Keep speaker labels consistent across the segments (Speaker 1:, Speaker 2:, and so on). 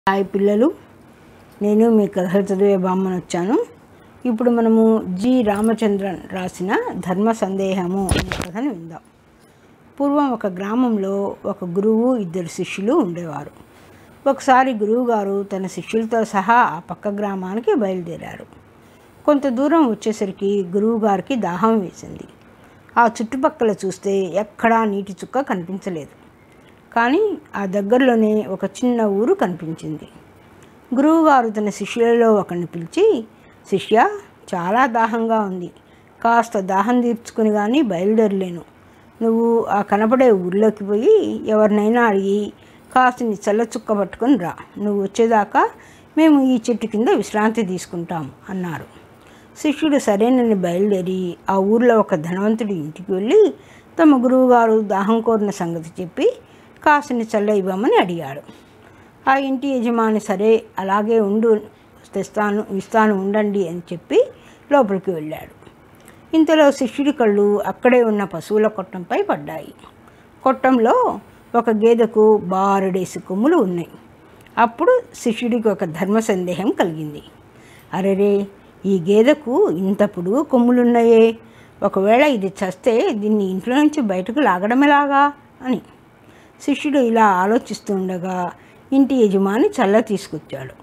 Speaker 1: hi పిల్లలు నేను మీ కథలు చదివే బామ్మను వచ్చాను ఇప్పుడు మనము జి రామచంద్రన్ రాసిన ధర్మ సందేహము అనే కథను విందాం పూర్వం ఒక గ్రామంలో ఒక గురువు ఇద్దరు శిష్యులు ఉండేవారు ఒకసారి గురువుగారు తన శిష్యులతో సహా ఆ పక్క గ్రామానికి బయలుదేరారు కొంత దూరం వచ్చేసరికి గురువుగారికి దాహం వేసింది ఆ చుట్టుపక్కల చూస్తే ఎక్కడా నీటి చుక్క కనిపించలేదు కానీ ఆ దగ్గరలోనే ఒక చిన్న ఊరు కనిపించింది గురువుగారు తన శిష్యులలో ఒకరిని పిలిచి శిష్య చాలా దాహంగా ఉంది కాస్త దాహం తీర్చుకుని కానీ బయలుదేరలేను నువ్వు ఆ కనపడే ఊర్లోకి పోయి ఎవరినైనా అడిగి కాస్త నీ చల్ల చుక్క పట్టుకొని రా నువ్వు వచ్చేదాకా మేము ఈ చెట్టు కింద విశ్రాంతి తీసుకుంటాం అన్నారు శిష్యుడు సరేనని బయలుదేరి ఆ ఊర్లో ఒక ధనవంతుడి ఇంటికి వెళ్ళి తమ గురువుగారు దాహం కోరిన సంగతి చెప్పి కాసిని చల్ల ఇవ్వమని అడిగాడు ఆ ఇంటి యజమాని సరే అలాగే ఉండు తెస్తాను ఇస్తాను ఉండండి అని చెప్పి లోపలికి వెళ్ళాడు ఇంతలో శిష్యుడి కళ్ళు అక్కడే ఉన్న పశువుల కొట్టంపై పడ్డాయి కొట్టంలో ఒక గేదెకు బారుడేసి కొమ్ములు ఉన్నాయి అప్పుడు శిష్యుడికి ఒక ధర్మ సందేహం కలిగింది అరెరే ఈ గేదెకు ఇంత పొడుగు కొమ్ములున్నాయే ఒకవేళ ఇది చస్తే దీన్ని ఇంట్లో నుంచి బయటకు లాగడం ఎలాగా అని శిష్యుడు ఇలా ఆలోచిస్తుండగా ఇంటి యజమాని చల్ల తీసుకొచ్చాడు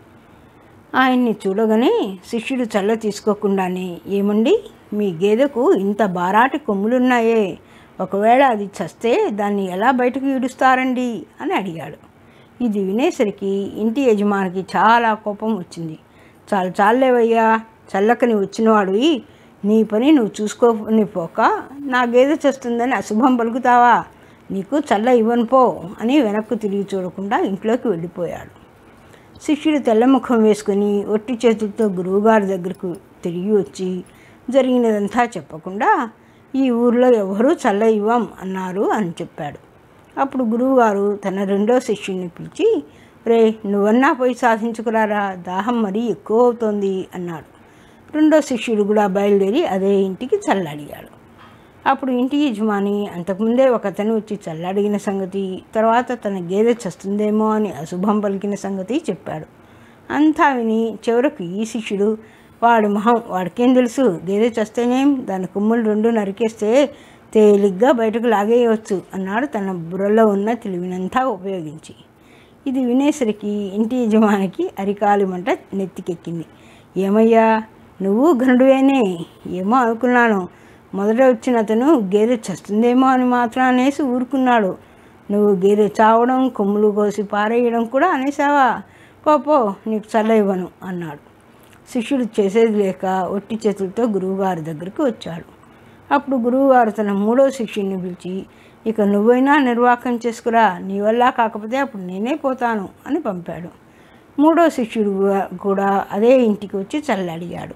Speaker 1: ఆయన్ని చూడగానే శిష్యుడు చల్ల తీసుకోకుండానే ఏమండి మీ గేదెకు ఇంత బారాటి కొమ్ములున్నాయే ఒకవేళ అది చస్తే దాన్ని ఎలా బయటకు ఈడుస్తారండి అని అడిగాడు ఇది వినేసరికి ఇంటి యజమానికి చాలా కోపం వచ్చింది చాలు చాలేవయ్యా చల్లకని వచ్చినవాడివి నీ పని నువ్వు చూసుకోని పోక నా గేదె చేస్తుందని అశుభం పలుకుతావా నీకు చల్ల ఇవ్వను పో అని వెనక్కు తిరిగి చూడకుండా ఇంట్లోకి వెళ్ళిపోయాడు శిష్యుడు తెల్లముఖం వేసుకుని ఒట్టి చేతులతో గురువుగారి దగ్గరకు తిరిగి వచ్చి జరిగినదంతా చెప్పకుండా ఈ ఊర్లో ఎవరూ చల్ల ఇవ్వం అన్నారు అని చెప్పాడు అప్పుడు గురువుగారు తన రెండో శిష్యుడిని పిలిచి రే నువ్వన్నా పోయి సాధించుకురారా దాహం మరీ ఎక్కువ అవుతోంది అన్నాడు రెండో శిష్యుడు కూడా బయలుదేరి అదే ఇంటికి చల్లడిగాడు అప్పుడు ఇంటి యజమాని అంతకుముందే ఒక అతను వచ్చి చల్లడిగిన సంగతి తర్వాత తన గేదె చస్తుందేమో అని అశుభం పలికిన సంగతి చెప్పాడు అంతా విని చివరకు ఈ శిష్యుడు వాడి మొహం వాడికేం తెలుసు గేదె చస్తేనేం దాని కొమ్ములు రెండు నరికేస్తే తేలిగ్గా బయటకు లాగేయవచ్చు అన్నాడు తన బుర్రలో ఉన్న తెలివినంతా ఉపయోగించి ఇది వినేసరికి ఇంటి యజమానికి అరికాలి మంట నెత్తికెక్కింది ఏమయ్యా నువ్వు ఘనుడువేనే ఏమో అనుకున్నాను మొదట వచ్చిన అతను గేదె చస్తుందేమో అని మాత్రం అనేసి ఊరుకున్నాడు నువ్వు గేదె చావడం కొమ్ములు కోసి పారేయడం కూడా అనేసావా పోపో నీకు చల్ల ఇవ్వను అన్నాడు శిష్యుడు చేసేది లేక ఒట్టి చేతులతో గురువుగారి దగ్గరికి వచ్చాడు అప్పుడు గురువుగారు తన మూడో శిష్యుడిని పిలిచి ఇక నువ్వైనా నిర్వాహకం చేసుకురా నీ వల్ల కాకపోతే అప్పుడు నేనే పోతాను అని పంపాడు మూడో శిష్యుడు కూడా అదే ఇంటికి వచ్చి చల్లడిగాడు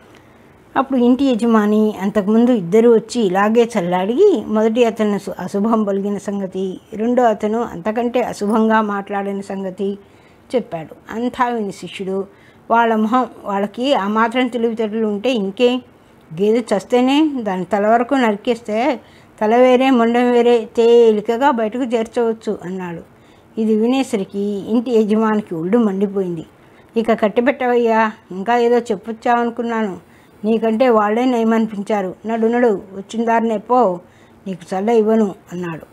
Speaker 1: అప్పుడు ఇంటి యజమాని అంతకుముందు ఇద్దరు వచ్చి ఇలాగే చల్లాడిగి మొదటి అతను అశుభం పలిగిన సంగతి రెండో అతను అంతకంటే అశుభంగా మాట్లాడిన సంగతి చెప్పాడు అంతా విని శిష్యుడు వాళ్ళ మొహం వాళ్ళకి ఆ మాత్రం తెలివితేటలు ఉంటే ఇంకే గేదె చస్తేనే దాని తల వరకు నరికేస్తే తల వేరే మొండం వేరే తేలికగా బయటకు చేర్చవచ్చు అన్నాడు ఇది వినేసరికి ఇంటి యజమానికి ఒళ్ళు మండిపోయింది ఇక కట్టిపెట్టవయ్యా ఇంకా ఏదో చెప్పొచ్చావనుకున్నాను నీకంటే వాళ్ళే నయమనిపించారు నడు నడు వచ్చిన దారినే పో నీకు చల్ల ఇవ్వను అన్నాడు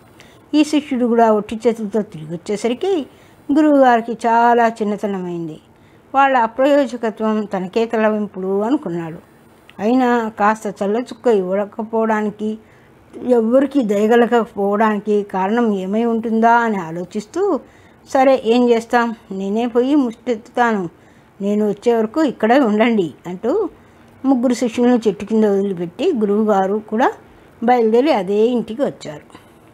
Speaker 1: ఈ శిష్యుడు కూడా ఒట్టి చేతులతో తిరిగి వచ్చేసరికి గురువుగారికి చాలా చిన్నతనమైంది వాళ్ళ అప్రయోజకత్వం తనకే తలవింపుడు అనుకున్నాడు అయినా కాస్త చల్ల చుక్క ఇవ్వకపోవడానికి ఎవ్వరికి దయగలకపోవడానికి కారణం ఏమై ఉంటుందా అని ఆలోచిస్తూ సరే ఏం చేస్తాం నేనే పోయి ముష్టెత్తుతాను నేను వచ్చే వరకు ఇక్కడే ఉండండి అంటూ ముగ్గురు శిష్యులను చెట్టు కింద వదిలిపెట్టి గురువుగారు కూడా బయలుదేరి అదే ఇంటికి వచ్చారు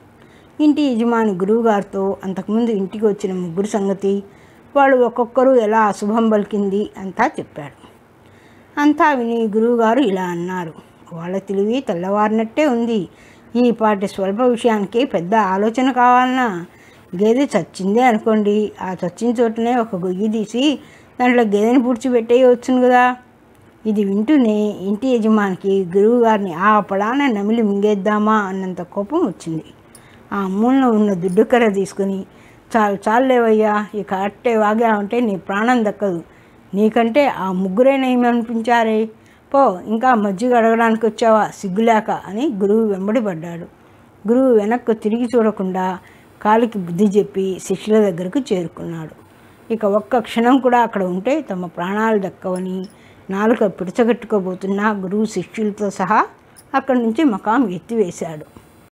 Speaker 1: ఇంటి యజమాని గురువుగారితో అంతకుముందు ఇంటికి వచ్చిన ముగ్గురు సంగతి వాళ్ళు ఒక్కొక్కరు ఎలా అశుభం పలికింది అంతా చెప్పాడు అంతా విని గురువుగారు ఇలా అన్నారు వాళ్ళ తెలివి తెల్లవారినట్టే ఉంది ఈ పాటి స్వల్ప విషయానికి పెద్ద ఆలోచన కావాలన్నా గేదె చచ్చిందే అనుకోండి ఆ చచ్చిన చోటనే ఒక గొయ్యి తీసి దాంట్లో గేదెని పూడ్చిపెట్టేయవచ్చును కదా ఇది వింటూనే ఇంటి యజమానికి గురువు గారిని ఆ పడాన నమిలి మింగేద్దామా అన్నంత కోపం వచ్చింది ఆ మూలన ఉన్న దుడ్డు కర్ర తీసుకుని చాలు చాలేవయ్యా ఇక అట్టే వాగావంటే నీ ప్రాణం దక్కదు నీకంటే ఆ ముగ్గురే నయమనిపించారే పో ఇంకా మజ్జిగ అడగడానికి వచ్చావా సిగ్గులేక అని గురువు వెంబడి పడ్డాడు గురువు వెనక్కు తిరిగి చూడకుండా కాలికి బుద్ధి చెప్పి శిష్యుల దగ్గరకు చేరుకున్నాడు ఇక ఒక్క క్షణం కూడా అక్కడ ఉంటే తమ ప్రాణాలు దక్కవని నాలుక పిడచగట్టుకోబోతున్న గురువు శిష్యులతో సహా అక్కడి నుంచి మకాం ఎత్తివేశాడు